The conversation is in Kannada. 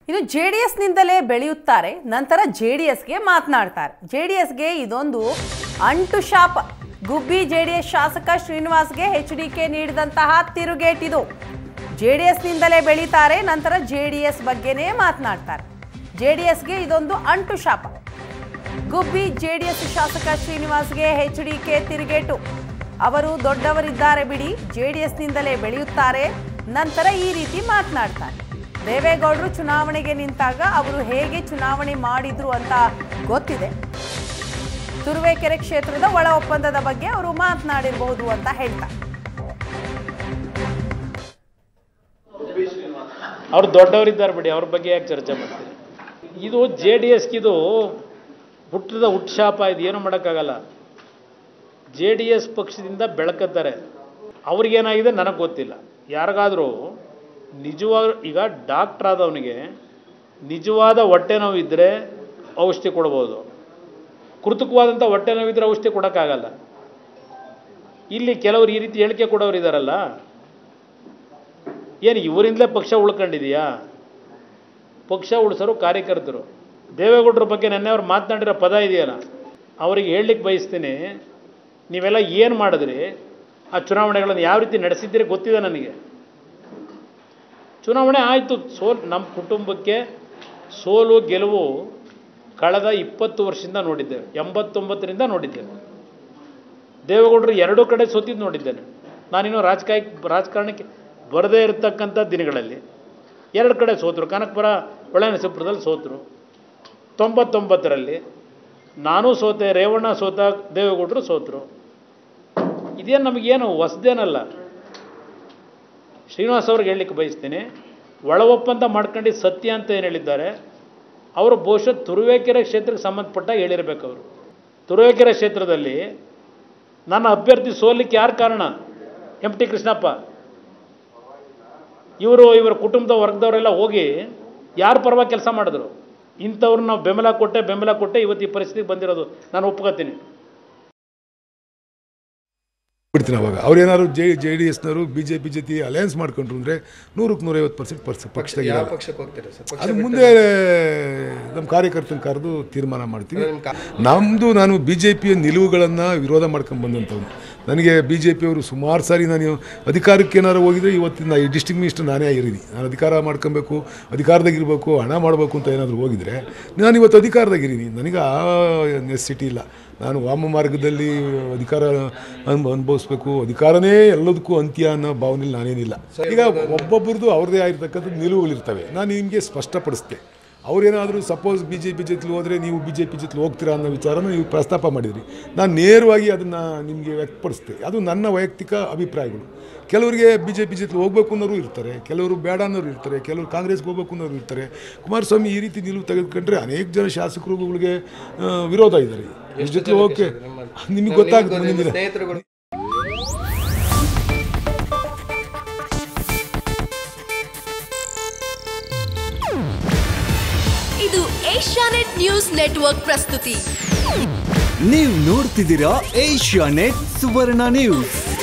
ಇನ್ನು ಜೆ ಡಿ ಎಸ್ನಿಂದಲೇ ಬೆಳೆಯುತ್ತಾರೆ ನಂತರ ಜೆ ಡಿ ಎಸ್ಗೆ ಮಾತನಾಡ್ತಾರೆ ಜೆ ಡಿ ಎಸ್ಗೆ ಇದೊಂದು ಅಂಟು ಶಾಪ ಗುಬ್ಬಿ ಜೆ ಡಿ ಎಸ್ ಶಾಸಕ ಶ್ರೀನಿವಾಸ್ಗೆ ಎಚ್ ಡಿ ಕೆ ನೀಡಿದಂತಹ ತಿರುಗೇಟಿದು ಜೆ ಡಿ ಎಸ್ನಿಂದಲೇ ಬೆಳೀತಾರೆ ನಂತರ ಜೆ ಡಿ ಎಸ್ ಬಗ್ಗೆನೇ ಮಾತನಾಡ್ತಾರೆ ಜೆ ಡಿ ಎಸ್ಗೆ ಇದೊಂದು ಅಂಟು ಶಾಪ ಗುಬ್ಬಿ ಜೆಡಿಎಸ್ ಶಾಸಕ ಶ್ರೀನಿವಾಸ್ಗೆ ಎಚ್ ಡಿ ಕೆ ತಿರುಗೇಟು ಅವರು ದೊಡ್ಡವರಿದ್ದಾರೆ ಬಿಡಿ ಜೆಡಿಎಸ್ನಿಂದಲೇ ಬೆಳೆಯುತ್ತಾರೆ ನಂತರ ಈ ರೀತಿ ಮಾತನಾಡ್ತಾರೆ ದೇವೇಗೌಡರು ಚುನಾವಣೆಗೆ ನಿಂತಾಗ ಅವರು ಹೇಗೆ ಚುನಾವಣೆ ಮಾಡಿದ್ರು ಅಂತ ಗೊತ್ತಿದೆ ತುರುವೇಕೆರೆ ಕ್ಷೇತ್ರದ ಒಳ ಒಪ್ಪಂದದ ಬಗ್ಗೆ ಅವರು ಮಾತನಾಡಿರಬಹುದು ಅಂತ ಹೇಳ್ತಾರೆ ಅವ್ರು ದೊಡ್ಡವರಿದ್ದಾರೆ ಬಿಡಿ ಅವ್ರ ಬಗ್ಗೆ ಯಾಕೆ ಚರ್ಚೆ ಮಾಡ್ತೀರಿ ಇದು ಜೆ ಡಿ ಎಸ್ಗಿದು ಹುಟ್ಟದ ಹುಟ್ಶಾಪ ಇದು ಏನು ಮಾಡೋಕ್ಕಾಗಲ್ಲ ಜೆ ಡಿ ಎಸ್ ಪಕ್ಷದಿಂದ ಬೆಳಕತ್ತಾರೆ ಅವ್ರಿಗೇನಾಗಿದೆ ನನಗೆ ಗೊತ್ತಿಲ್ಲ ಯಾರಿಗಾದರೂ ನಿಜವಾದ ಈಗ ಡಾಕ್ಟ್ರ್ ಆದವನಿಗೆ ನಿಜವಾದ ಹೊಟ್ಟೆ ನೋವು ಇದ್ದರೆ ಔಷಧಿ ಕೊಡ್ಬೋದು ಕೃತಕವಾದಂಥ ಹೊಟ್ಟೆ ನೋವಿದ್ರೆ ಔಷಧಿ ಕೊಡೋಕ್ಕಾಗಲ್ಲ ಇಲ್ಲಿ ಕೆಲವರು ಈ ರೀತಿ ಹೇಳಿಕೆ ಕೊಡೋರು ಇದ್ದಾರಲ್ಲ ಏನು ಇವರಿಂದಲೇ ಪಕ್ಷ ಉಳ್ಕೊಂಡಿದೆಯಾ ಪಕ್ಷ ಉಳಿಸೋರು ಕಾರ್ಯಕರ್ತರು ದೇವೇಗೌಡರ ಬಗ್ಗೆ ನೆನ್ನೆ ಅವ್ರು ಮಾತನಾಡಿರೋ ಪದ ಇದೆಯಲ್ಲ ಅವರಿಗೆ ಹೇಳಲಿಕ್ಕೆ ಬಯಸ್ತೀನಿ ನೀವೆಲ್ಲ ಏನು ಮಾಡಿದ್ರಿ ಆ ಚುನಾವಣೆಗಳನ್ನು ಯಾವ ರೀತಿ ನಡೆಸಿದ್ದೀರಿ ಗೊತ್ತಿದೆ ನನಗೆ ಚುನಾವಣೆ ಆಯಿತು ಸೋಲ್ ನಮ್ಮ ಕುಟುಂಬಕ್ಕೆ ಸೋಲು ಗೆಲುವು ಕಳೆದ ಇಪ್ಪತ್ತು ವರ್ಷದಿಂದ ನೋಡಿದ್ದೇವೆ ಎಂಬತ್ತೊಂಬತ್ತರಿಂದ ನೋಡಿದ್ದೇವೆ ದೇವೇಗೌಡರು ಎರಡೂ ಕಡೆ ಸೋತಿದ್ದು ನೋಡಿದ್ದೇನೆ ನಾನಿನ್ನೂ ರಾಜಕಾಯ ರಾಜಕಾರಣಕ್ಕೆ ಬರದೇ ಇರತಕ್ಕಂಥ ದಿನಗಳಲ್ಲಿ ಎರಡು ಕಡೆ ಸೋತರು ಕನಕಪುರ ಒಳನರಸೀಪುರದಲ್ಲಿ ಸೋತರು ತೊಂಬತ್ತೊಂಬತ್ತರಲ್ಲಿ ನಾನೂ ಸೋತೆ ರೇವಣ್ಣ ಸೋತ ದೇವೇಗೌಡರು ಸೋತರು ಇದೇನು ನಮಗೇನು ಹೊಸದೇನಲ್ಲ ಶ್ರೀನಿವಾಸ್ ಅವ್ರಿಗೆ ಹೇಳಲಿಕ್ಕೆ ಬಯಸ್ತೀನಿ ಒಳ ಒಪ್ಪಂದ ಮಾಡ್ಕೊಂಡಿದ್ದು ಸತ್ಯ ಅಂತ ಏನು ಹೇಳಿದ್ದಾರೆ ಅವರು ಬಹುಶಃ ತುರುವೇಕೆರೆ ಕ್ಷೇತ್ರಕ್ಕೆ ಸಂಬಂಧಪಟ್ಟಾಗ ಹೇಳಿರ್ಬೇಕು ಅವರು ತುರುವೇಕೆರೆ ಕ್ಷೇತ್ರದಲ್ಲಿ ನನ್ನ ಅಭ್ಯರ್ಥಿ ಸೋಲಿಕ್ಕೆ ಯಾರು ಕಾರಣ ಎಂ ಟಿ ಕೃಷ್ಣಪ್ಪ ಇವರು ಇವರ ಕುಟುಂಬದ ವರ್ಗದವರೆಲ್ಲ ಹೋಗಿ ಯಾರ ಪರವಾಗಿ ಕೆಲಸ ಮಾಡಿದ್ರು ಇಂಥವ್ರನ್ನ ನಾವು ಬೆಂಬಲ ಕೊಟ್ಟೆ ಬೆಂಬಲ ಕೊಟ್ಟೆ ಇವತ್ತು ಈ ಪರಿಸ್ಥಿತಿಗೆ ಬಂದಿರೋದು ನಾನು ಒಪ್ಕೋತೀನಿ ಬಿಡ್ತೀನಿ ಅವಾಗ ಅವ್ರೇನಾದ್ರು ಜೆ ಜೆ ಡಿ ಎಸ್ನವರು ಬಿ ಜೆ ಪಿ ಜೊತೆ ಅಲಯನ್ಸ್ ಮಾಡ್ಕೊಂಡ್ರು ಅಂದರೆ ನೂರಕ್ಕೆ ನೂರೈವತ್ತು ಪರ್ಸೆಂಟ್ ಪರ್ಸ್ ಪಕ್ಷದಾಗ ಯಾವ ಇರಲ್ಲ. ಪಕ್ಷಕ್ಕೆ ಹೋಗ್ತೀರಾ ಸರ್ ಪಕ್ಷ ಅದು ಮುಂದೆ ನಮ್ಮ ಕಾರ್ಯಕರ್ತನ ಕರೆದು ತೀರ್ಮಾನ ಮಾಡ್ತೀವಿ ನಮ್ಮದು ನಾನು ಬಿ ಜೆ ಪಿಯ ನಿಲುವುಗಳನ್ನು ವಿರೋಧ ಮಾಡ್ಕೊಂಡು ಬಂದಂಥವ್ನು ನನಗೆ ಬಿ ಜೆ ಪಿಯವರು ಸುಮಾರು ಸಾರಿ ನಾನು ಅಧಿಕಾರಕ್ಕೆ ಏನಾರು ಹೋಗಿದ್ರೆ ಇವತ್ತಿನ ಈ ಡಿಸ್ಟ್ರಿಕ್ಟ್ ಮಿನಿಸ್ಟರ್ ನಾನೇ ಆಗಿದ್ದೀನಿ ನಾನು ಅಧಿಕಾರ ಮಾಡ್ಕೊಬೇಕು ಅಧಿಕಾರದಾಗಿರ್ಬೇಕು ಹಣ ಮಾಡಬೇಕು ಅಂತ ಏನಾದರೂ ಹೋಗಿದ್ರೆ ನಾನು ಇವತ್ತು ಅಧಿಕಾರದಾಗಿದ್ದೀನಿ ನನಗೆ ಆ ನೆಸಿಟಿ ಇಲ್ಲ ನಾನು ವಾಮ ಮಾರ್ಗದಲ್ಲಿ ಅಧಿಕಾರ ಅನುಭ ಅನುಭವಿಸ್ಬೇಕು ಅಧಿಕಾರನೇ ಎಲ್ಲದಕ್ಕೂ ಅಂತ್ಯ ಅನ್ನೋ ಭಾವನೆಯಲ್ಲಿ ನಾನೇನಿಲ್ಲ ಈಗ ಒಬ್ಬೊಬ್ಬರದು ಅವ್ರದ್ದೇ ಆಗಿರ್ತಕ್ಕಂಥ ನಿಲುವುಗಳಿರ್ತವೆ ನಾನು ನಿಮಗೆ ಸ್ಪಷ್ಟಪಡಿಸ್ದೆ ಅವ್ರೇನಾದರೂ ಸಪೋಸ್ ಬಿ ಜೆ ಪಿ ಜೊತೆ ಹೋದರೆ ನೀವು ಬಿ ಜೆ ಪಿ ಜೊತೆ ಹೋಗ್ತೀರಾ ಅನ್ನೋ ವಿಚಾರನ ನೀವು ಪ್ರಸ್ತಾಪ ಮಾಡಿದ್ರಿ ನಾನು ನೇರವಾಗಿ ಅದನ್ನು ನಿಮಗೆ ವ್ಯಕ್ತಪಡಿಸ್ದೆ ಅದು ನನ್ನ ವೈಯಕ್ತಿಕ ಅಭಿಪ್ರಾಯಗಳು ಕೆಲವರಿಗೆ ಬಿ ಜೆ ಪಿ ಜೊತೆ ಹೋಗ್ಬೇಕು ಅನ್ನೋರು ಇರ್ತಾರೆ ಕೆಲವರು ಬೇಡ ಅನ್ನೋರು ಇರ್ತಾರೆ ಕೆಲವರು ಕಾಂಗ್ರೆಸ್ಗೆ ಹೋಗ್ಬೇಕು ಅನ್ನೋರು ಇರ್ತಾರೆ ಕುಮಾರಸ್ವಾಮಿ ಈ ರೀತಿ ನಿಲುವು ತೆಗೆದುಕೊಂಡ್ರೆ ಅನೇಕ ಜನ ಶಾಸಕರುಗಳಿಗೆ ಆ, ವಿರೋಧ ಇದ್ದಾರೆ ಇವ್ರ ಜೊತೆ ಓಕೆ ನಿಮಗೆ ಗೊತ್ತಾಗುತ್ತೆ ಮುಂದಿನ ದಿನ. ಸ್ನೇಹಿತರುಗಳು ಇದು ಏಷ್ಯಾನೆಟ್ ನ್ಯೂಸ್ ನೆಟ್ವರ್ಕ್ ಪ್ರಸ್ತುತಿ ನೀವು ನೋಡ್ತಿದ್ದೀರಾ ಏಷ್ಯಾ ನೆಟ್ ಸುವರ್ಣ ನ್ಯೂಸ್